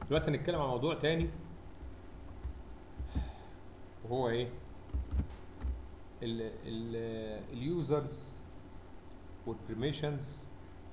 دلوقتي هنتكلم عن موضوع تاني وهو ايه ال ال اليوزرز والبرميشنز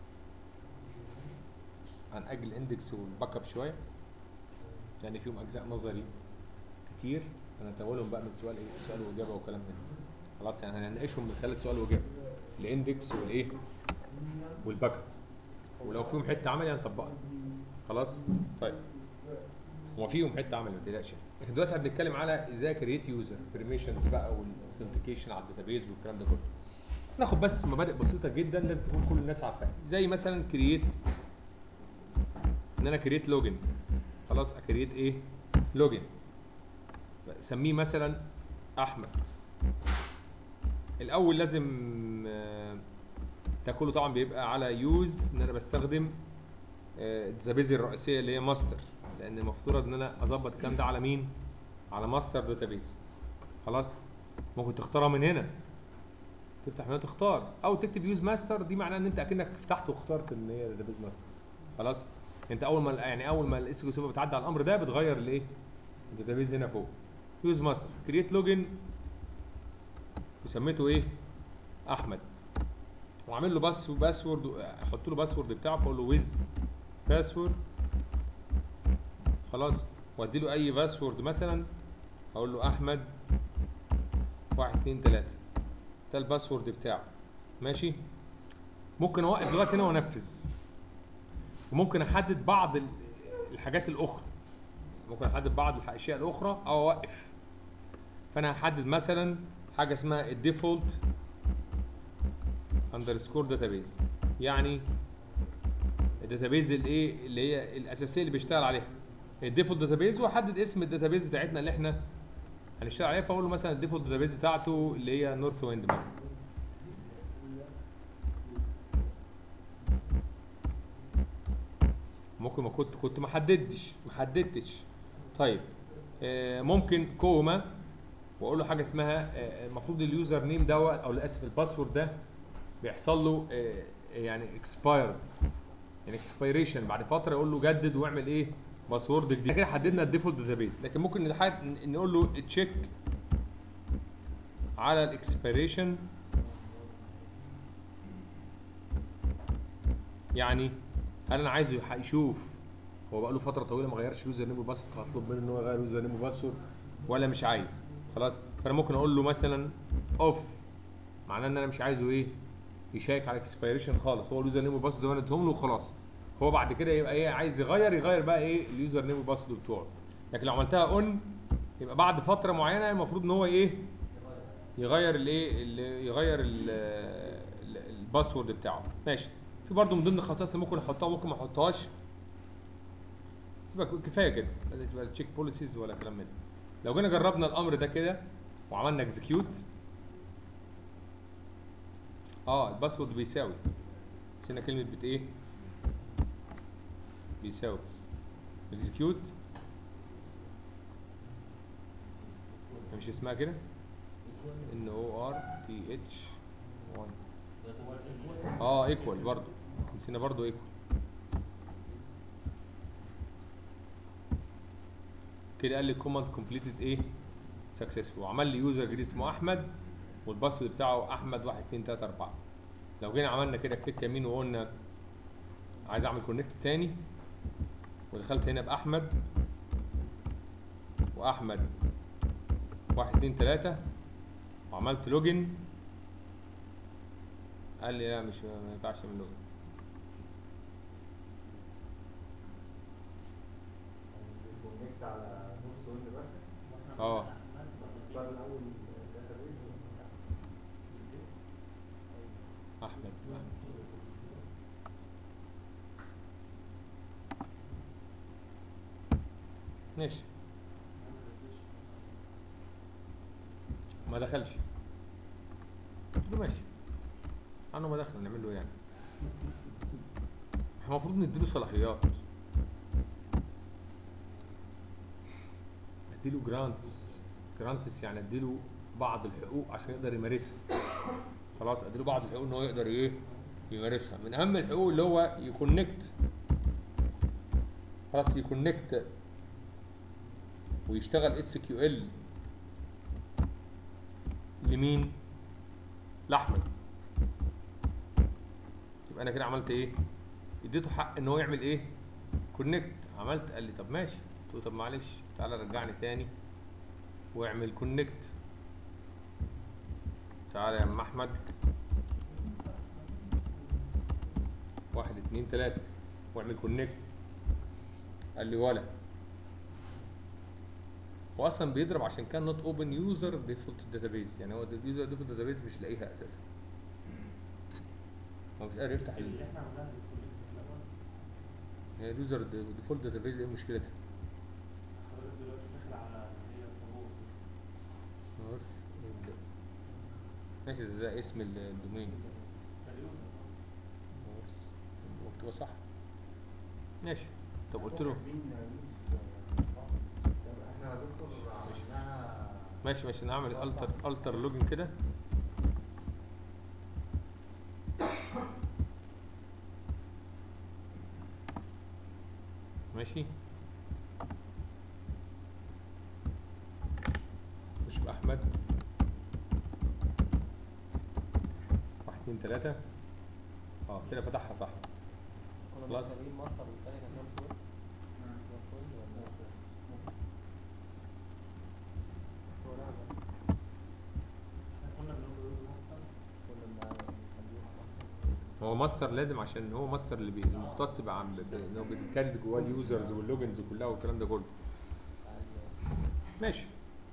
عن اجل الاندكس والباك اب شويه يعني فيهم اجزاء نظري كتير هنتناولهم بقى من سؤال ايه سؤال واجابه وكلام من ده خلاص يعني هنناقشهم من خلال سؤال واجابه الاندكس والايه والباك اب ولو فيهم حته عملي هنطبقها خلاص طيب هو فيهم حته عملي ما تقلقش يعني. لكن دلوقتي احنا بنتكلم على ازاي كريت يوزر بريميشنز بقى والاوثنتيكيشن على الداتابيز والكلام ده كله ناخد بس مبادئ بسيطه جدا لازم تكون كل الناس عارفاها زي مثلا كرييت ان انا كرييت لوجن خلاص اكريت ايه لوجن سميه مثلا احمد الاول لازم آه، ده كله طبعا بيبقى على يوز ان انا بستخدم آه، الداتابيز الرئيسيه اللي هي ماستر لان المفترض ان انا اظبط الكلام ده على مين على ماستر داتابيز خلاص ممكن تختارها من هنا تفتح من هنا تختار او تكتب يوز ماستر دي معناها ان انت اكنك فتحت واخترت ان هي داتابيز ماستر خلاص انت اول ما يعني اول ما الاس كيو بتعدي على الامر ده بتغير الايه الداتابيز هنا فوق يوز ماستر كرييت لوجن وسميته ايه احمد وعامل له بس باسورد احط له باسورد بتاعه فاقول له ويز باسورد خلاص وادي له اي باسورد مثلا اقول له احمد واحد اتنين تلاته ده الباسورد بتاعه ماشي ممكن اوقف دلوقتي هنا وانفذ وممكن احدد بعض ال- الحاجات الاخرى ممكن احدد بعض الاشياء الاخرى او اوقف فانا هحدد مثلا حاجه اسمها الديفولت اندرسكور داتابيز يعني الداتابيز الايه اللي هي الاساسيه اللي بيشتغل عليها الديفولت داتابيز واحدد اسم الداتابيز بتاعتنا اللي احنا هنشتغل عليها فاقول له مثلا الديفولت داتابيز بتاعته اللي هي نورث ويند مثلا ممكن ما كنت كنت ما حددتش ما حددتش طيب آه، ممكن كوما واقول له حاجه اسمها آه، المفروض اليوزر نيم دوت او للاسف الباسورد ده بيحصل له آه، يعني اكسبايرد يعني اكسبيريشن بعد فتره يقول له جدد واعمل ايه باسورد جديد كده حددنا الديفولت داتابيز لكن ممكن نحد- نقول له تشيك على الاكسبيريشن يعني هل انا عايزه يح- يشوف هو بقى له فتره طويله ما غيرش يوزر نيم وباسورد فاطلب منه ان هو يغير يوزر نيم وباسورد ولا مش عايز خلاص فانا ممكن اقول له مثلا اوف معناه ان انا مش عايزه ايه يشيك على اكسبيريشن خالص هو اليوزر نيم والباسورد زي ما انا اديتهم له وخلاص هو بعد كده يبقى ايه عايز يغير يغير بقى ايه اليوزر نيم والباسورد بتوعه لكن لو عملتها اون يبقى بعد فتره معينه المفروض ان هو ايه يغير الايه ال- يغير ال- ال- الباسورد بتاعه ماشي في برضه من ضمن الخصائص اللي ممكن احطها ممكن ما احطهاش سيبك كفايه كده لازم تبقى تشيك بوليسيز ولا كلام من ده لو جينا جربنا الامر ده كده وعملنا اكزكيوت اه الباسورد بيساوي نسينا كلمه بت ايه بيساوي بس اكزكيوت مش اسمها كده ان او ار تي اتش 1 اه ايكوال برضو نسينا برضو ايكوال كده قال لي كوماند كومبليتد ايه سكسسفول وعمل لي يوزر جديد اسمه احمد والباسورد بتاعه احمد 1 2 3 4 لو جينا عملنا كده كليك يمين وقلنا عايز اعمل كونكت تاني ودخلت هنا باحمد واحمد 1 2 3 وعملت لوجن قال لي لا مش ما ينفعش من لوجن كونكت على نص ويند بس اه اختار الاول داتابيز احمد ماشي ما دخلش قلت له ماشي عنه ما دخل نعمل له إيه يعني احنا المفروض نديله صلاحيات اديله جرانتس جرانتس يعني اديله بعض الحقوق عشان يقدر يمارسها خلاص اديله بعض الحقوق ان هو يقدر ايه يمارسها من اهم الحقوق اللي هو يكونكت خلاص يكونكت ويشتغل اس كيو ال لمين؟ لاحمد يبقى انا كده عملت ايه؟ اديته حق ان هو يعمل ايه؟ كونكت عملت قال لي طب ماشي قلت له طب معلش تعالى رجعني تاني واعمل كونكت تعالى يا عم احمد واحد اتنين تلاتة واعمل كونكت قال لي ولا هو اصلا بيضرب عشان كان نوت اوبن يوزر ديفولت داتابيز يعني هو اليوزر ديفولت داتابيز مش لاقيها اساسا هو مش قادر يفتح ال- اللي احنا عملناها ديسكونكت في الاول هي اليوزر ديفولت داتابيز ايه مشكلتها؟ حضرتك دلوقتي داخل على اللي هي السبورت خلاص نبدأ. ماشي ده, ده اسم ال- الدومين ده اليوزر خلاص مكتوبة صح ماشي طب قلت له مين يوز طب احنا يا دكتور عملناها ماشي ماشي نعمل التر التر لوجن كده ماشي خش بأحمد واحد اتنين تلاتة اه كده فتحها صح كنا خلاص. محتاجين ماستر والتاني كان نفس الوقت نفس الوقت ولا نفس الوقت؟ بس هو لعبة. احنا كنا بنقول يوز ماستر كنا بنخليه يصبح هو ماستر لازم عشان هو ماستر اللي بي- المختص بقى عن ب- ان هو بيكارد جواه اليوزرز واللوجنز كلها والكلام ده كله عادي ماشي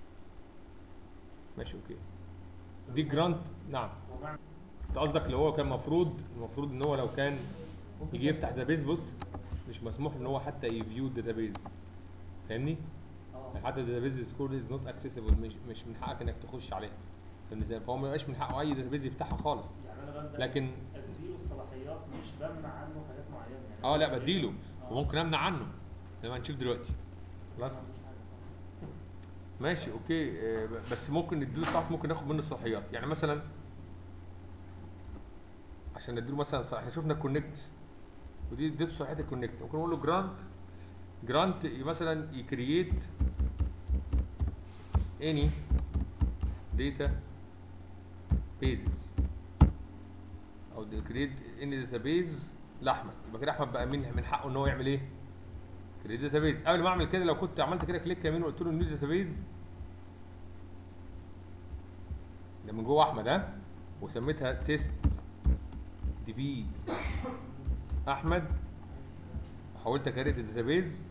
ماشي اوكي دي جرانت نعم وبعمل انت قصدك اللي هو كان المفروض المفروض ان هو لو كان يجي يفتح داتابيز بص مش مسموح ان هو حتى يفيو الداتابيز فاهمني؟ اه يعني حتى الداتابيز سكور از نوت اكسسبل مش مش من حقك انك تخش عليها فاهم ازاي؟ فهو ما يبقاش من حقه اي داتابيز يفتحها خالص يعني انا ببدا لكن اديله الصلاحيات مش بمنع عنه حاجات معينه يعني اه لا بديله آه. وممكن امنع عنه زي ما هنشوف دلوقتي خلاص ما عندوش حاجة. ماشي اوكي آه، ب- بس ممكن نديله صح ممكن ناخد منه الصلاحيات يعني مثلا عشان نديله مثلا صلاح احنا شفنا الكونكت ودي اديته صلاحيه الكونكت ممكن نقول له جرانت جرانت مثلا يكرييت اني داتا بيزز او كرييت اني داتا بيز لاحمد يبقى كده احمد بقى من من حقه ان هو يعمل ايه؟ كرييت داتا بيز قبل ما اعمل كده لو كنت عملت كده كليك يمين وقلت له نيو داتا بيز ده من جوه احمد ها وسميتها تيست دي بي احمد وحاولت اكريت الداتابيز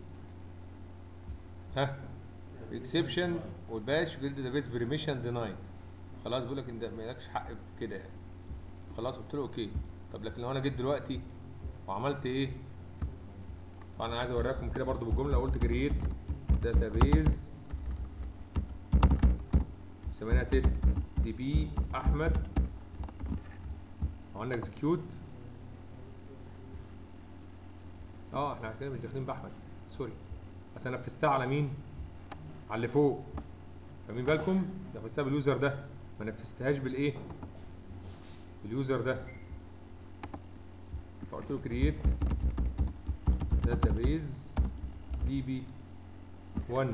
ها اكسبشن والباش وجريد داتابيز بريميشن دينايد خلاص بيقول لك انت مالكش حق كده يعني خلاص قلت له اوكي طب لكن لو انا جيت دلوقتي وعملت ايه طبعا انا عايز اوريكم كده برضو بالجمله قلت كرييت داتابيز سميناها تيست دي بي احمد عملنا اكزكيوت اه احنا كده مش داخلين باحمد سوري بس انا نفذتها على مين؟ على اللي فوق فاهمين بالكم؟ نفذتها باليوزر ده ما نفذتهاش بالايه؟ باليوزر ده فقلت له كرييت داتابيز دي بي 1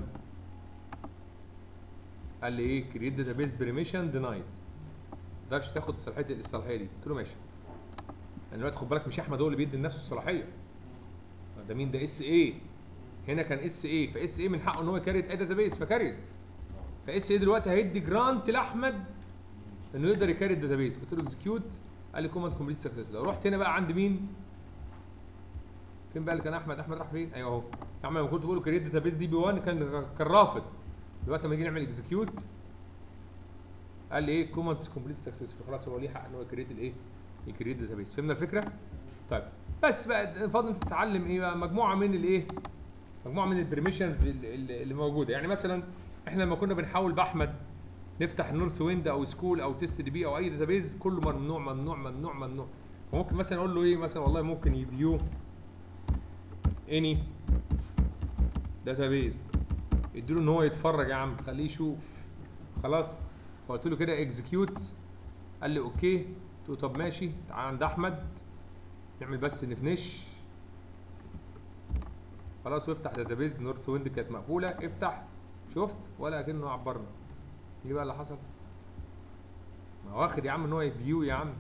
قال لي ايه كرييت داتابيز بريميشن دينايد ما تقدرش تاخد الصلاحيه الصلاحيه دي قلت له ماشي يعني دلوقتي خد بالك مش احمد هو اللي بيدي لنفسه الصلاحيه ده مين ده اس اي هنا كان اس اي فاس اي من حقه ان هو يكريت اي داتابيز فكريت فاس اي دلوقتي هيدي جرانت لاحمد انه يقدر يكريت داتابيز قلت له اكزكيوت قال لي كوماند كومبليت سكسس لو رحت هنا بقى عند مين فين بقى اللي كان احمد احمد راح فين ايوه اهو يا عم لما كنت بقول له كريت داتابيز دي بي 1 كان كان رافض دلوقتي لما نيجي نعمل اكزكيوت قال لي ايه كوماند كومبليت سكسس خلاص هو ليه حق ان هو يكريت الايه يكريت داتابيز فهمنا الفكره طيب بس بقى فاضل انت تتعلم ايه بقى مجموعه من الايه مجموعه من البرميشنز اللي اللي موجوده يعني مثلا احنا لما كنا بنحاول باحمد نفتح نورث ويند او سكول او تيست دي بي او اي داتابيز كله ممنوع ممنوع ممنوع ممنوع فممكن مثلا اقول له ايه مثلا والله ممكن يفيو اني داتابيز اديله ان هو يتفرج يا عم خليه يشوف خلاص فقلت له كده اكزكيوت قال لي اوكي قلت له طب ماشي تعال عند احمد نعمل بس نفنش خلاص وافتح داتابيز نورث ويند كانت مقفوله افتح شفت ولا كأنه عبرنا ايه بقى اللي حصل ما هو واخد يا عم ان هو يفيو يا عم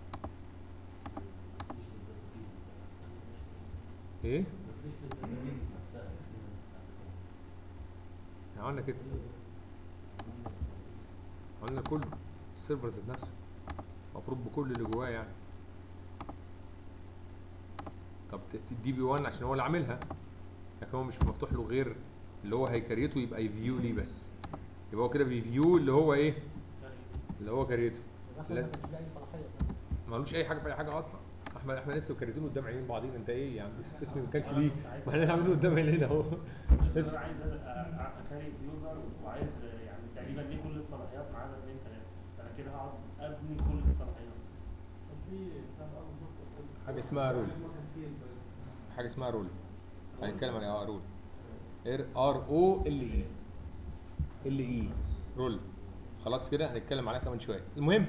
ايه عملنا كده عملنا كله السيرفر ذات نفسه المفروض بكل اللي جواه يعني طب الدي بي 1 عشان هو اللي عاملها لكن هو مش مفتوح له غير اللي هو هيكريته يبقى يفيو ليه بس يبقى هو كده بيفيو اللي هو ايه اللي هو كريته احنا لا. ما كانش ليه اي صلاحيه اصلا مالوش اي حاجه في اي حاجه اصلا احمد احنا لسه كريتين قدام عينين بعضين انت ايه يعني السيستم ما كانش ليه ما احنا عاملينه قدام عينينا اهو بس. انا عايز اكريت يوزر وعايز يعني تقريبا ليه كل الصلاحيات ما عدا اثنين ثلاثه فانا كده هقعد ابني كل الصلاحيات حاجه اسمها رول حاجه اسمها رول هنتكلم عن اه رول ار او ال اي ال اي رول خلاص كده هنتكلم عليها كمان شويه المهم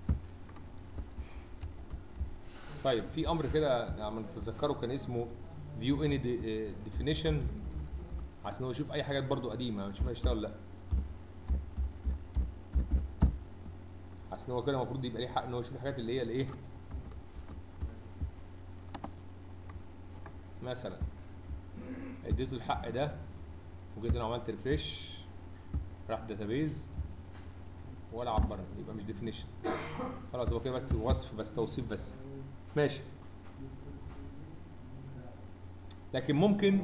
طيب في امر كده لما نتذكره كان اسمه فيو اني ديفينيشن عشان هو يشوف اي حاجات برضو قديمه نشوف هيشتغل ولا لا عشان هو كده المفروض يبقى ليه حق ان هو يشوف الحاجات اللي هي الايه مثلا اديته الحق ده وجيت انا عملت ريفريش راح داتابيز ولا عبرني يبقى مش ديفينيشن خلاص هو كده بس وصف بس توصيف بس ماشي لكن ممكن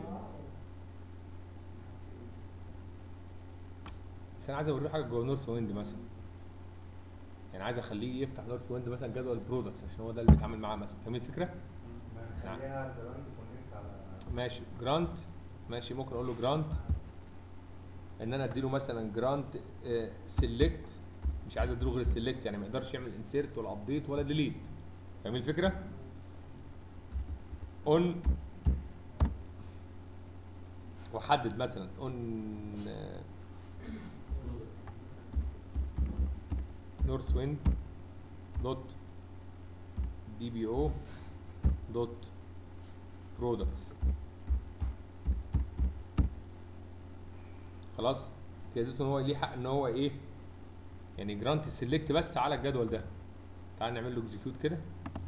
بس انا عايز اوريه حاجه جوه نورث ويند مثلا يعني عايز اخليه يفتح نورث ويند مثلا جدول برودكتس عشان هو ده اللي بيتعامل معاه مثلا فاهمين الفكره؟ خليها جراند كونكت على ماشي جرانت ماشي ممكن اقول له جرانت ان انا اديله مثلا جرانت سيلكت مش عايز اديله غير السيلكت يعني ما يقدرش يعمل انسيرت ولا ابديت ولا ديليت فاهمين الفكره؟ اون واحدد مثلا اون نورث ويند دوت دي بي او دوت برودكتس خلاص كده اديته ان هو ليه حق ان هو ايه يعني جرانت السلكت بس على الجدول ده تعال نعمل له اكزكيوت كده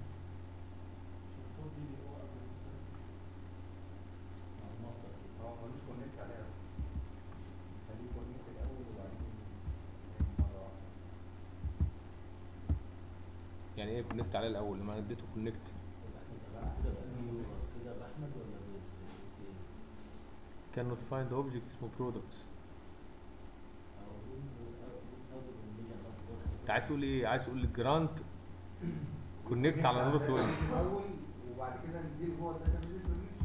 هو ملوش كونكت عليها خليه كونكت الاول وبعدين مره واحده يعني ايه كونكت عليه الاول لما انا اديته كونكت كان نوت فايند اوبجكت اسمه برودكت انت عايز تقول ايه عايز تقول جرانت كونكت على نورث ويند الاول وبعد كده نديله هو الداتا بيز انفورميشن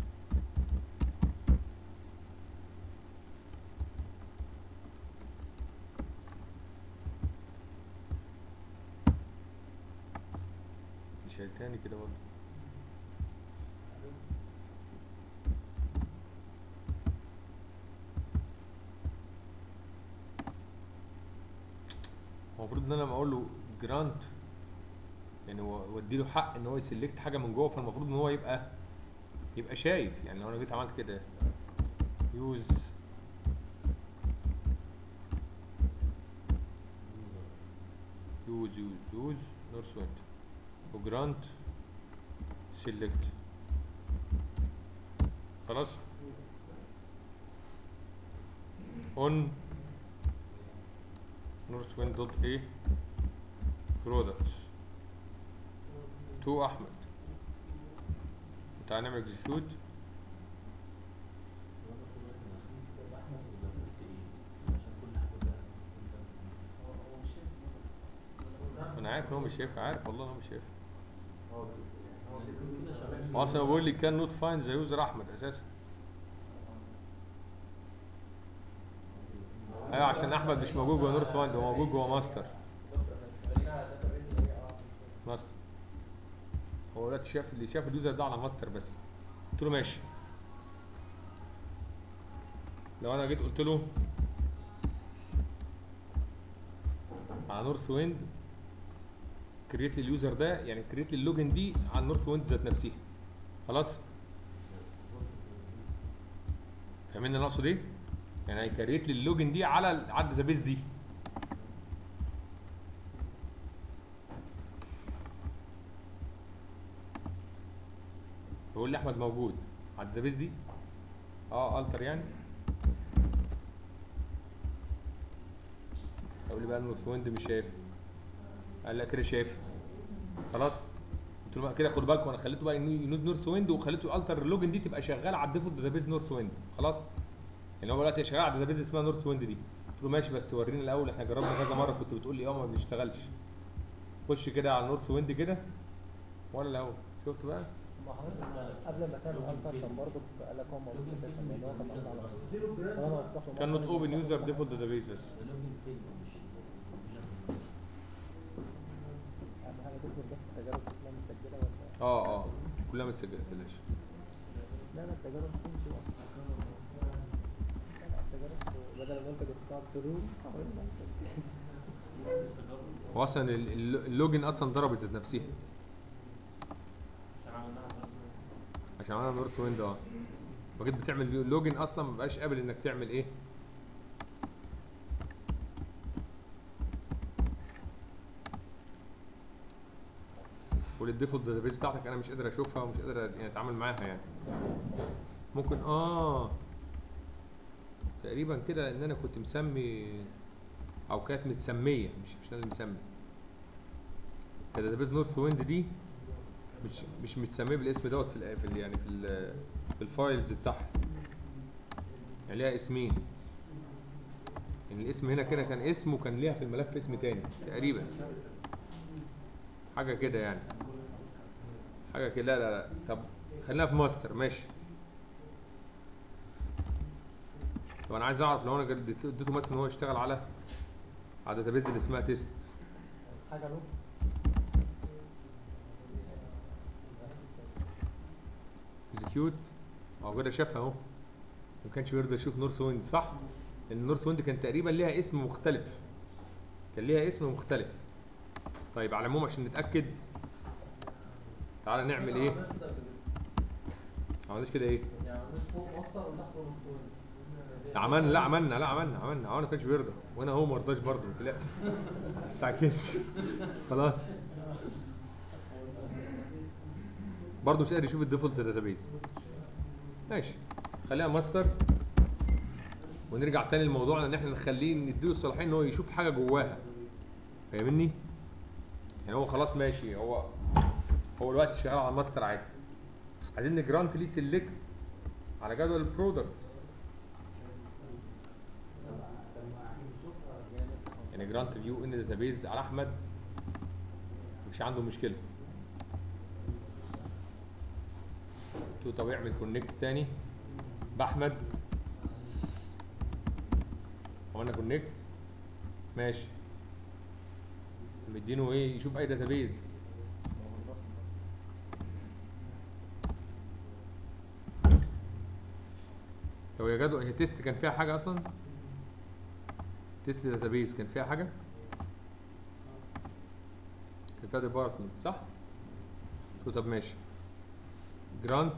مش تاني كده برضه هو المفروض ان انا لما اقول له جرانت يعني هو وادي له حق ان هو يسلكت حاجه من جوه فالمفروض ان هو يبقى يبقى شايف يعني لو انا جيت عملت كده يوز يوز يوز يوز نورث ويند وجرانت سيلكت خلاص اون نورث ويند دوت ايه برودكتس تو احمد تعال نعمل اكزكيوت انا عارف ان هو مش شايف عارف والله ان هو مش شايف هو يعني هو كده هو اصلا بيقول لي كان نوت فاين زي يوزر احمد اساسا ايوه عشان احمد مش موجود جوه نورث ويند هو موجود جوه ماستر ماستر هو دلوقتي شاف اللي شاف اليوزر ده على ماستر بس قلت له ماشي لو انا جيت قلت له على نورث ويند كريت لي اليوزر ده يعني كريت لي اللوجن دي على نورث ويند ذات نفسها خلاص فاهمين انا اقصد ايه؟ يعني هيكريت لي اللوجن دي على ال- على الداتابيس دي بيقول لي احمد موجود على الداتابيس دي اه التر يعني اقول لي بقى النورث ويند مش شايف قال لا كده شايف خلاص قلت له بقى كده خدوا بالكم انا خليته بقى ينود نورث ويند وخليته التر اللوجن دي تبقى شغاله على الديفولت داتابيز نورث ويند خلاص يعني هو دلوقتي شغال على داتابيز اسمها نورث ويند دي قلت له ماشي بس وريني الاول احنا جربنا كذا مره كنت بتقول لي اه ما بيشتغلش خش كده على نورث ويند كده ولا الاول شفت بقى ما حضرتك قبل ما تعمل الفا كان برضه قال لك هو موجود اساسا لان هو كان موجود على طول انا ما بفتحش كان نوت اوبن يوزر ديفولت داتابيز بس اهم حاجه تكتب بس التجارب كلها مسجله ولا اه اه كلها متسجله تلاش لا لا التجارب بتمشي بقى لا لا التجارب بدل ما انت كنت تقعد تروح هو اصلا ال- ال- اللوجن اصلا ضربت ذات نفسها عشان عملناها بس عشان عملنا نورث ويند اه فجيت بتعمل لوجن اصلا ما بقاش قابل انك تعمل ايه والديفولت داتابيس بتاعتك انا مش قادر اشوفها ومش قادر يعني اتعامل معاها يعني ممكن اه تقريبا كده ان انا كنت مسمي او كانت متسميه مش مش انا اللي مسمي الداتابيس نورث ويند دي مش مش متسميه بالاسم دوت في ال في ال يعني في ال في الفايلز بتاعها يعني ليها اسمين يعني الاسم هنا كده كان اسم وكان ليها في الملف اسم تاني تقريبا حاجه كده يعني حاجه كده لا لا لا طب خلينا في ماستر ماشي طب انا عايز اعرف لو انا جد- اديته مثلا ان هو يشتغل على على الداتابيز اللي اسمها تيست حاجه له اكزكيوت هو كده شافها اهو ما كانش بيرضى يشوف نورث ويند صح؟ لان نورث ويند كان تقريبا ليها اسم مختلف كان ليها اسم مختلف طيب على العموم عشان نتاكد تعالى نعمل ايه؟ ما عملناش كده ايه؟ يعني مش فوق ماستر وتحت نص عملنا لا عملنا لا عملنا عملنا هو ما كانش بيرضى وانا هو ما رضاش برضه ما تقلقش ما تستعجلش خلاص برضه مش قادر يشوف الديفولت داتابيز ماشي خليها ماستر ونرجع تاني لموضوعنا ان احنا نخليه نديله الصلاحيه ان هو يشوف حاجه جواها فاهمني؟ يعني هو خلاص ماشي هو هو دلوقتي شغال على ماستر عادي عايزين نجرانت ليه سيلكت على جدول البرودكتس يعني جرانت فيو ان داتابيز على احمد مش عنده مشكله قلت له طب اعمل كونكت تاني باحمد سس. عملنا كونكت ماشي مدينه ايه يشوف اي داتابيز هو يا جدول هي تيست كان فيها حاجه اصلا تيست داتابيز كان فيها حاجه كان فيها ديبارتمنت صح قلت له طب ماشي جرانت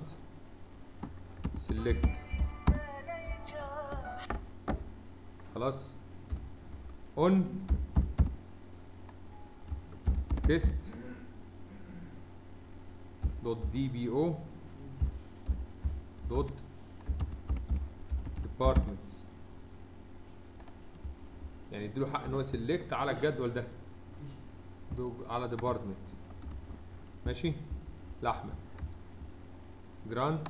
سيلكت خلاص اون تيست دوت دي بي او دوت ديبارتمنتس يعني اديله حق ان هو يسلكت على الجدول ده دو على ديبارتمنت ماشي لاحمد جرانت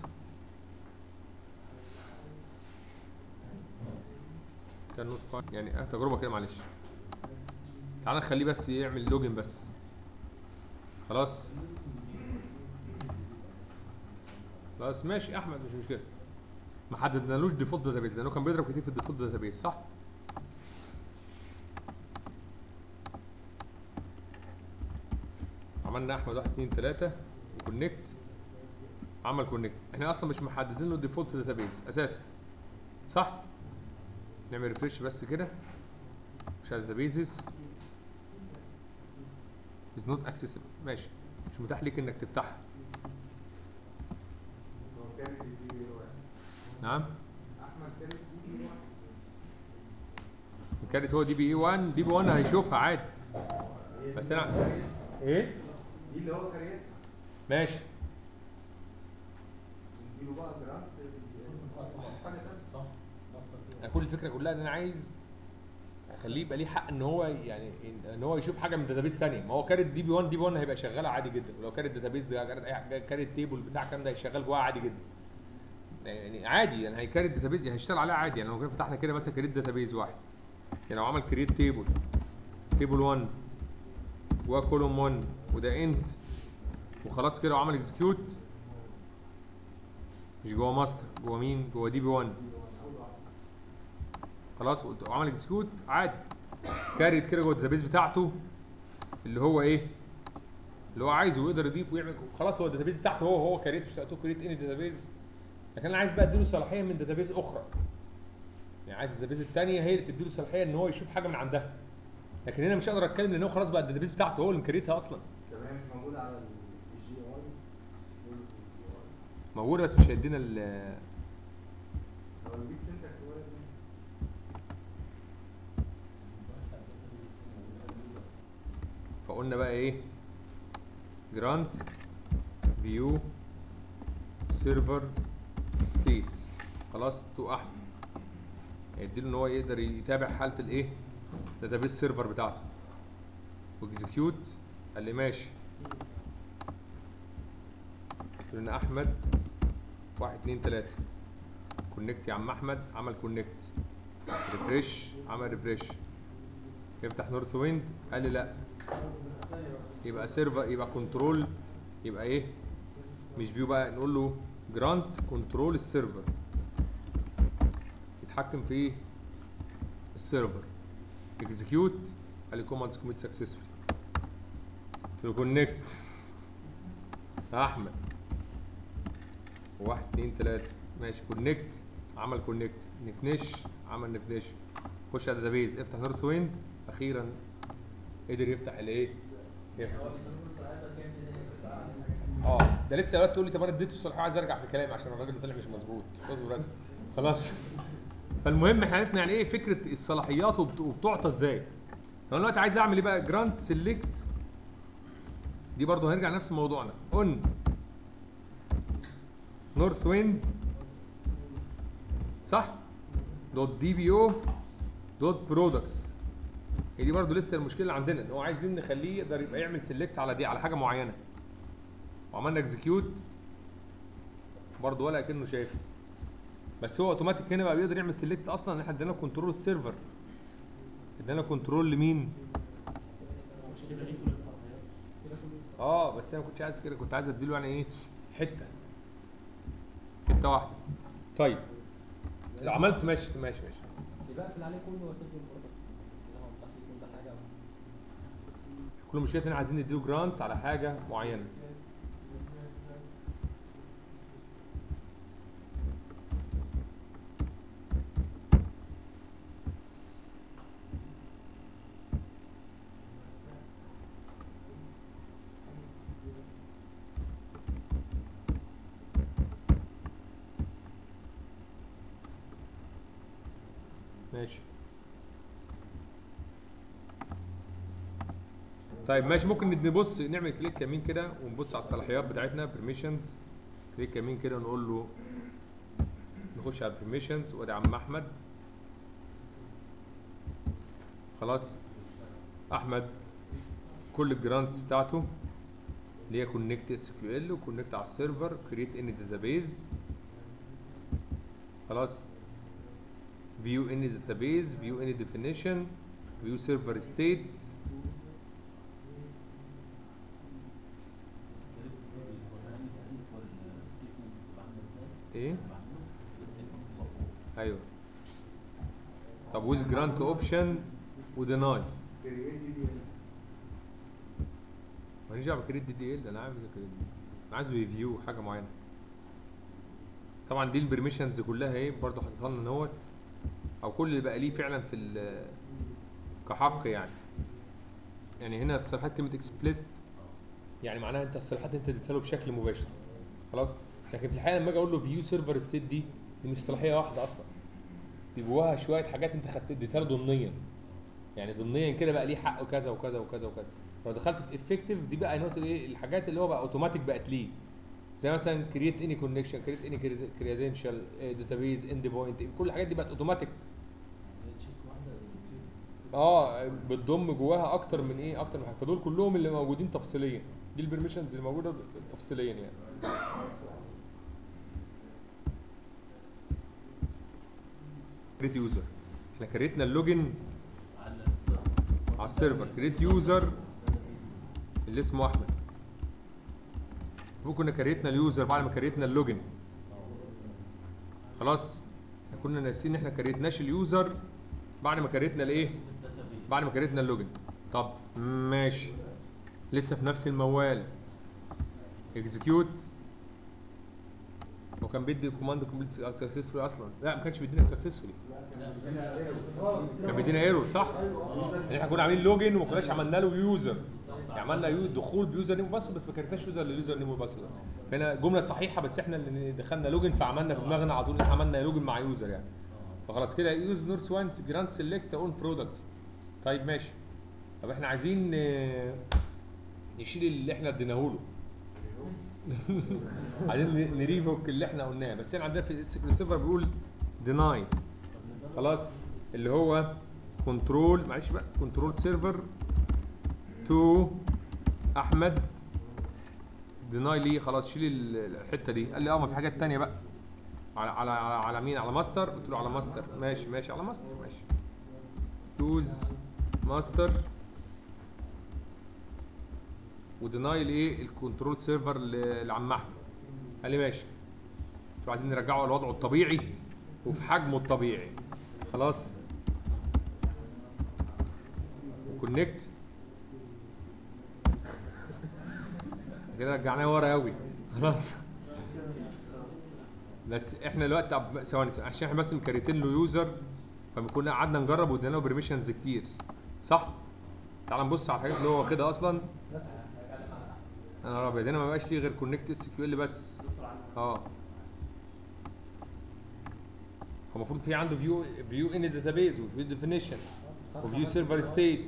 كان نوت فاين يعني اه تجربه كده معلش تعال نخليه بس يعمل لوجن بس خلاص خلاص ماشي احمد مش مشكله ما حددنالوش ديفولت داتابيز لانه كان بيضرب كتير في الديفولت داتابيز صح عملنا احمد واحد اتنين تلاته وكونكت عمل كونكت احنا اصلا مش محددين له الديفولت داتابيز اساسا صح نعمل ريفرش بس كده مش داتابيزز is not accessible ماشي مش متاح ليك انك تفتحها هو كان دي واحد نعم احمد كانت هو دي بي اي 1 دي بي 1 هيشوفها عادي هي بس دي أنا- اللي هو كريت- ايه دي اللي هو كريتها ماشي نديله بقى جرانت حاجه تانيه صح انا كل الفكره كلها ان انا عايز اخليه يبقى ليه حق ان هو يعني إن- ان هو يشوف حاجه من داتابيس ثانيه ما هو كارت دي بي 1 دي بي 1 هيبقى شغاله عادي جدا ولو كارت داتابيس ده كارت اي حاجه كارت تيبل بتاع الكلام ده هيشغل جواها عادي جدا يعني عادي يعني هيكارت داتابيس يعني هيشتغل عليها عادي يعني لو كده فتحنا كده مثلا كريت داتابيس واحد يعني لو عمل كريت تيبل تيبل 1 وكولوم 1 وده انت وخلاص كده وعمل اكزكيوت مش جوه ماستر جوه مين جوه دي بي 1 خلاص قلت- وعمل اكزكيوت عادي كاريت كده جوه الداتابيس بتاعته اللي هو ايه اللي هو عايزه ويقدر يضيف ويعمل خلاص هو الداتابيس بتاعته هو هو كاريت مش بتاعته كريت اني داتابيس لكن انا عايز بقى اديله صلاحيه من داتابيس اخرى يعني عايز الداتابيس الثانيه هي اللي تديله صلاحيه ان هو يشوف حاجه من عندها لكن هنا مش هقدر اتكلم لان هو خلاص بقى الداتابيس بتاعته هو اللي مكريتها اصلا طب هي مش موجوده على الجي اي سكيورتي جي اي موجوده بس مش هيدينا ال هو البيت سنتكس هو اللي- فقلنا بقى ايه جرانت فيو سيرفر ستيت خلاص تو احمد هيديله ان هو يقدر يتابع حاله الايه داتابيس سيرفر بتاعته واكزكيوت قال لي ماشي قلت له ان احمد واحد اتنين تلاته كونكت يا عم احمد عمل كونكت ريفريش عمل ريفريش يفتح نورث ويند قال لي لا يبقى سيرفر يبقى كنترول يبقى ايه مش فيو بقى نقول له جرانت كنترول السيرفر يتحكم في ايه السيرفر اكزكيوت قال لي كوماندز كوميت سكسسفول قلت له كونكت يا احمد واحد اتنين تلاته ماشي كونكت عمل كونكت نفنش عمل نفنش خش على الداتابيز افتح نورث ويند اخيرا قدر يفتح الايه يفتح اه ده لسه دلوقتي تقول لي طب انا اديته الصلاحيه عايز ارجع في كلامي عشان الراجل طلع مش مظبوط اصبر بس خلاص فالمهم احنا عرفنا يعني ايه فكره الصلاحيات وبت- وبتعطى ازاي لو انا دلوقتي عايز اعمل ايه بقى جرانت سيلكت دي برضه هنرجع لنفس موضوعنا اون نورث ويند صح دوت دي بي او دوت برودكتس هي دي برضه لسه المشكله اللي عندنا ان هو عايزين نخليه يقدر يبقى يعمل سيلكت على دي على حاجه معينه وعملنا اكزكيوت برضه ولا كانه شايف بس هو اوتوماتيك هنا بقى بيقدر يعمل سيلكت اصلا احنا ادينا كنترول السيرفر ادينا كنترول لمين مش كده ليه كل الصلاحيات اه بس انا ما كنتش عايز كده كنت عايز اديله يعني ايه حته حته واحده طيب لو عملت ماشي ماشي ماشي يبقى اقفل عليه كله واسيب له البرودكت اللي هو متاح لي كل حاجه كل مشكلتنا إن احنا عايزين نديله جرانت على حاجه معينه ماشي طيب ماشي ممكن نبص نعمل كليك يمين كده ونبص على الصلاحيات بتاعتنا بيرميشنز كليك يمين كده ونقول له نخش على البرميشنز وادي عم احمد خلاص احمد كل الجرانتس بتاعته اللي هي كونكت اس كيو ال وكونكت على السيرفر كريت ان داتابيز خلاص فيو ان داتابيز فيو ان ديفينيشن فيو سيرفر ستيت ايه ايوه طب ويز جرانت اوبشن وديناي كرييت دي دي ال ماليش دعوه بكريت دي دي ال انا عامل كريت دي انا عايزه ريفيو حاجه معينه طبعا دي البرميشنز كلها ايه برضه حاططها لنا نوت او كل اللي بقى ليه فعلا في ال- كحق يعني يعني هنا الصلاحيات كلمه اكسبليست يعني معناها انت الصلاحيات انت اديتها له بشكل مباشر خلاص لكن في الحقيقه لما اجي اقول له فيو سيرفر ستيت دي دي مش صلاحيه واحده اصلا دي جواها شويه حاجات انت خدت اديتها له ضمنيا يعني ضمنيا كده بقى ليه حق وكذا وكذا وكذا وكذا لو دخلت في افكتيف دي بقى نقطه ايه الحاجات اللي هو بقى اوتوماتيك بقت ليه زي مثلا كريت اني كونكشن كريت اني كريدنشال داتابيز اند بوينت كل الحاجات دي بقت اوتوماتيك اه بتضم جواها اكتر من ايه اكتر من حاجه فدول كلهم اللي موجودين تفصيليا دي البرميشنز اللي موجوده تفصيليا يعني كريت يوزر احنا كريتنا اللوجن على السيرفر كريت يوزر اللي اسمه احمد فوق كنا كريتنا اليوزر بعد ما كريتنا اللوجن خلاص احنا كنا ناسيين ان احنا كريتناش اليوزر بعد ما كريتنا الايه بعد ما كريتنا اللوجن طب ماشي لسه في نفس الموال اكزكيوت هو كان بيدي كوماند كومبليت سكسسفولي اصلا لا ما كانش بيدينا سكسسفولي كان بيدينا ايرور صح؟ يعني احنا كنا عاملين لوجن وما كناش عملنا له يوزر يعني عملنا يو دخول بيوزر نيم وباسورد بس ما كريتناش يوزر لليوزر نيم وباسورد فهنا جمله صحيحه بس احنا اللي دخلنا لوجن فعملنا في دماغنا على طول إن إحنا عملنا لوجن مع يوزر يعني فخلاص كده يوز نورث وان جراند سيلكت اون برودكتس طيب ماشي طب احنا عايزين آه، نشيل اللي احنا اديناه له عايزين ن- نريفوك اللي احنا قلناه بس احنا عندنا في السيكول سيرفر بيقول ديناي خلاص اللي هو كنترول معلش بقى كنترول سيرفر تو احمد ديناي ليه خلاص شيل ال- الحته دي قال لي اه ما في حاجات تانية بقى على على على, على مين على ماستر قلت له على ماستر ماشي ماشي على ماستر ماشي يوز ماستر وديناي الايه الكنترول سيرفر ل- لعم احمد قال لي ماشي قلت له عايزين نرجعه لوضعه الطبيعي وفي حجمه الطبيعي خلاص وكونكت كده رجعناه ورا قوي خلاص بس احنا دلوقتي طب ثواني ثواني، عشان احنا بس مكريتين له يوزر فكنا قعدنا نجرب وادينا له بريميشنز كتير صح؟ تعال نبص على الحاجات اللي هو واخدها اصلا انا ابيض هنا ما بقاش ليه غير كونكت اس كيو ال بس اه هو المفروض في عنده فيو فيو ان داتابيز وفيو ديفينيشن وفيو سيرفر ستيت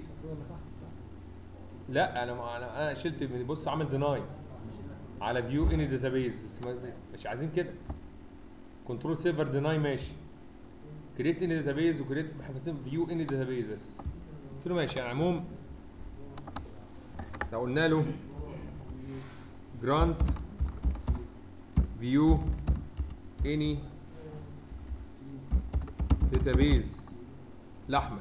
لا انا ما انا انا شلت من بص عامل ديناي على فيو ان داتابيز بس ما- مش عايزين كده كنترول سيرفر ديناي ماشي كريت ان داتابيز وكريت حافظين فيو ان داتابيز بس قلت له ماشي يعني عموم لو قلنا له جرانت فيو اني داتابيز لاحمد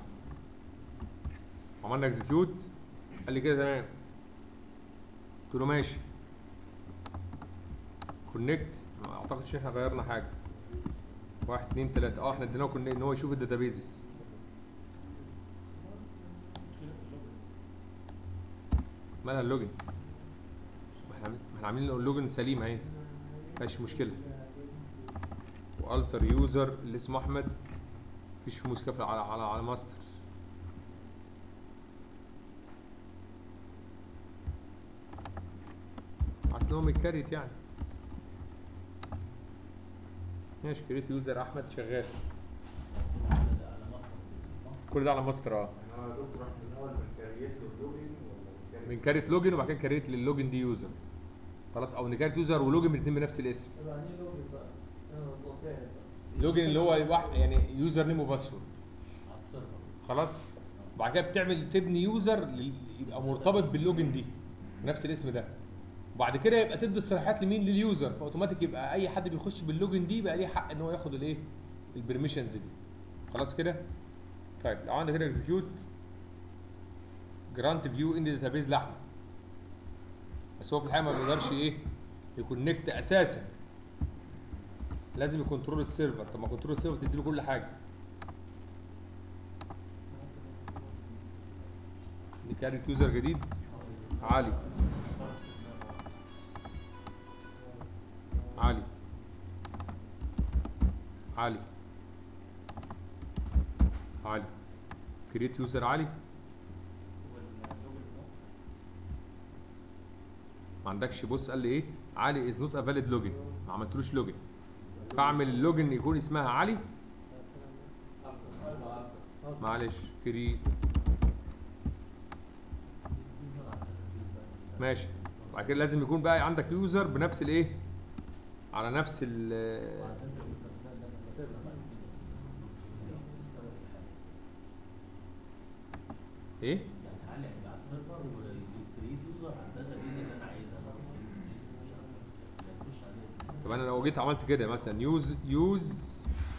عملنا اكزكيوت قال لي كده تمام قلت له ماشي كونكت ما اعتقدش ان احنا غيرنا حاجه واحد اتنين تلاته اه احنا اديناه كنا ان هو يشوف الداتابيزز مالها اللوجن ما احنا ما احنا عاملين اللوجن سليم اهي مفيهاش مشكله والتر يوزر اللي اسمه احمد مفيش فيه مشكله في- على على على ماستر حاسس ان هو متكريت يعني ماشي كريت يوزر احمد شغال كل ده على ماستر اه انا يا دكتور احنا الاول بنكريت له اللوجن ولا بنكريت بنكريت لوجن وبعد كده كريت للوجن دي يوزر خلاص او نكريت يوزر ولوجن الاثنين بنفس الاسم طب يعني ايه لوجن بقى؟ انا مطلوب فاهم بقى. لوجن اللي هو واحد يعني يوزر نيم وباسورد على السيرفر خلاص بعد كده بتعمل تبني يوزر لل- يبقى مرتبط باللوجن دي نفس الاسم ده وبعد كده يبقى تدي الصلاحيات لمين لليوزر فاوتوماتيك يبقى اي حد بيخش باللوجن دي بقى ليه حق ان هو ياخد الايه البرميشنز دي خلاص كده طيب لو عندك كده اكزكيوت جرانت فيو ان داتابيز لاحمد بس هو في الحقيقه ما بيقدرش ايه يكونكت اساسا لازم يكنترول السيرفر طب ما كنترول السيرفر تدي له كل حاجه نكريت يوزر جديد علي علي علي علي كريت يوزر علي واللوجن ده ما عندكش بص قال لي ايه علي از نوت ا فاليد لوجن ما عملتلوش لوجن فاعمل اللوجن يكون اسمها علي معلش كريت ماشي بعد كده لازم يكون بقى عندك يوزر بنفس الايه على نفس ال ايه يعني علق على السيرفر وكريت يوزر على الداتا بيز اللي انا عايزها يخش عليها طب انا لو جيت عملت كده مثلا يوز يوز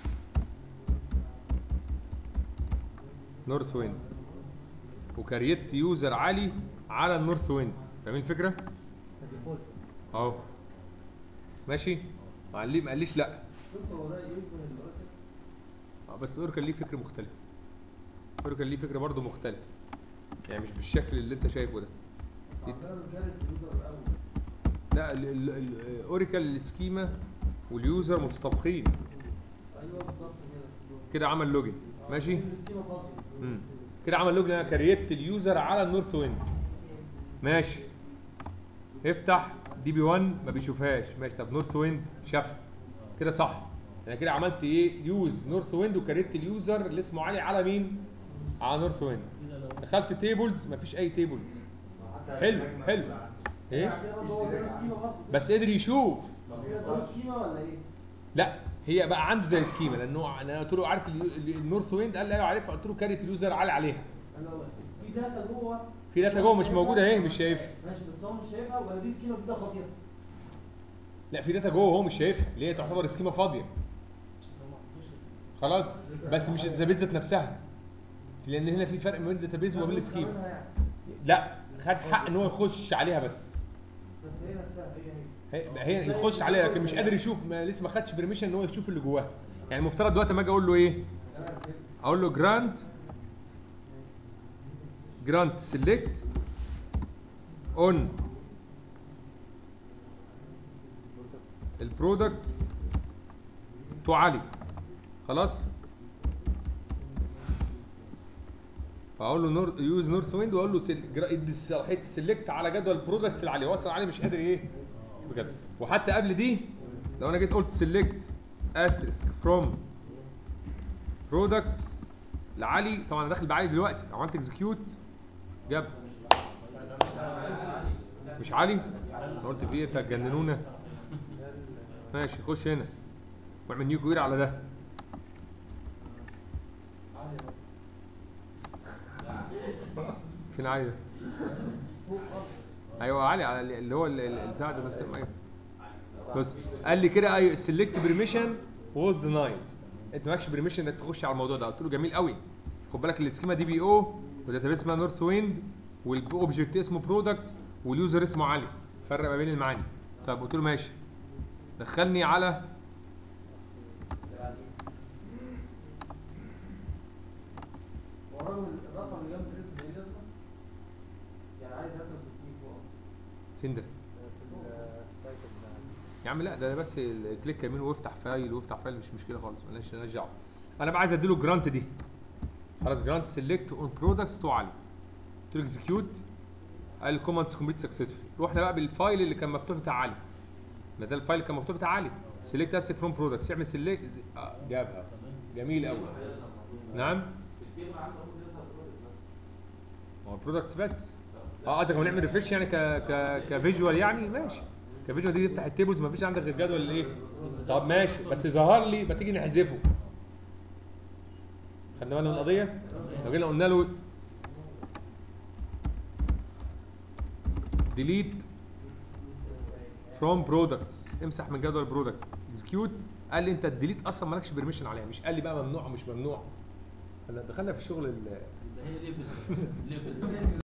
نورث ويند وكريت يوزر عالي على النورث ويند فاهمين الفكره الديفولت اهو ماشي ما قال لي ما قاليش لا دكتور هو ده يوز من الاوراكل اه بس الاوركل ليه فكر مختلف الاوركل ليه فكر برضه مختلف يعني مش بالشكل اللي انت شايفه ده عندنا كانت اليوزر الاول لا ال- ال- ال- الاوريكل السكيما واليوزر متطابقين ايوه بالظبط كده كده عمل لوجن ماشي السكيما فاضيه مم. كده عمل لوجن انا كريت اليوزر على النورث ويند ماشي افتح دي بي 1 ما بيشوفهاش ماشي طب نورث ويند شافها كده صح انا كده عملت ايه يوز نورث ويند وكريت اليوزر اللي اسمه علي على مين على نورث ويند كده لو دخلت تيبلز مفيش اي تيبلز حلو حلو ايه يعني كده برضه هو ده السكيما برضه بس قدر يشوف بس كده ده السكيما ولا ايه؟ لا هي بقى عنده زي سكيما لانه انا قلت له عارف اليو- ال- النورث ويند قال لي ايوه عارفها قلت له كاريت اليوزر علي عليها انا هو في داتا جوه في داتا جوه مش موجوده اهي مش شايفها ماشي بس هو مش شايفها ولا دي سكيما كده خطيره لا في داتا جوه هو مش شايفها اللي هي تعتبر سكيما فاضيه خلاص بس مش الداتابيز ذات نفسها لان هنا في فرق ما بين الداتابيز وما بين السكيما بتعملها يعني. لا خد حق ان هو يخش عليها بس بس هي نفسها هي هي هي هي يخش عليها لكن مش قادر يشوف ما لسه ما خدش بريميشن ان هو يشوف اللي جواها يعني المفترض دلوقتي ما اجي اقول له ايه تمام كده اقول له جرانت جرانت سيلكت اون البرودكتس تو علي خلاص فاقول له نور يوز نورث ويند واقول له سل- جرا- ادي صلاحيه السلكت على جدول البرودكتس اللي عليه وصل عليه مش قادر ايه بجد وحتى قبل دي لو انا جيت قلت سيلكت استريسك فروم برودكتس لعلي طبعا انا داخل بعلي دلوقتي لو عملت اكزكيوت جاب مش علي انا قلت في ايه انت هتجننونا ماشي خش هنا واعمل نيو كوير على ده فين علي ده ايوه علي على اللي- اللي هو ال- ال- البتاع ذات نفسه ايوه بص قال لي كده ايوه السلكت بريميشن واز دينايد انت مالكش بريميشن انك تخش على الموضوع ده قلت له جميل قوي خد بالك السكيما دي بي او والداتابيس اسمها نورث ويند والاوبجكت اسمه برودكت واليوزر اسمه علي فرق ما بين المعاني طب قلت له ماشي دخلني على هو الراجل الرقم اللي جنب الاسم ايه ده؟ يعني عايز 63 فوق فين ده في السايت بتاع يا عم لا ده بس كليك يمين وافتح فايل وافتح فايل مش مشكله خالص مالناش مالناش دعوه انا بقى عايز اديله الجرانت دي خلاص جرانت سيلكت اون برودكتس تو علي قلت له اكزكيوت قال لي كوماندز كومبليت سكسسفول رحنا بقى بالفايل اللي كان مفتوح بتاع علي ما ده الفايل اللي كان مفتوح بتاع علي سيلكت اس فروم برودكتس يعمل سيلكت آه جابها جميل قوي نعم ما هو برودكتس بس اه قصدك لما نعمل ريفرش يعني ك ك كفيجوال يعني ماشي كفيجوال دي يفتح التيبلز ما فيش عندك غير جدول الايه طب ماشي بس ظهر لي ما تيجي نحذفه خدنا بالنا من القضيه لو جينا قلنا له ديليت فروم برودكتس امسح من جدول برودكت اكزكيوت قال لي انت الديليت اصلا مالكش بيرميشن عليها مش قال لي بقى ممنوع ومش ممنوع دخلنا في الشغل ال- يبقى هي ليفل ليفل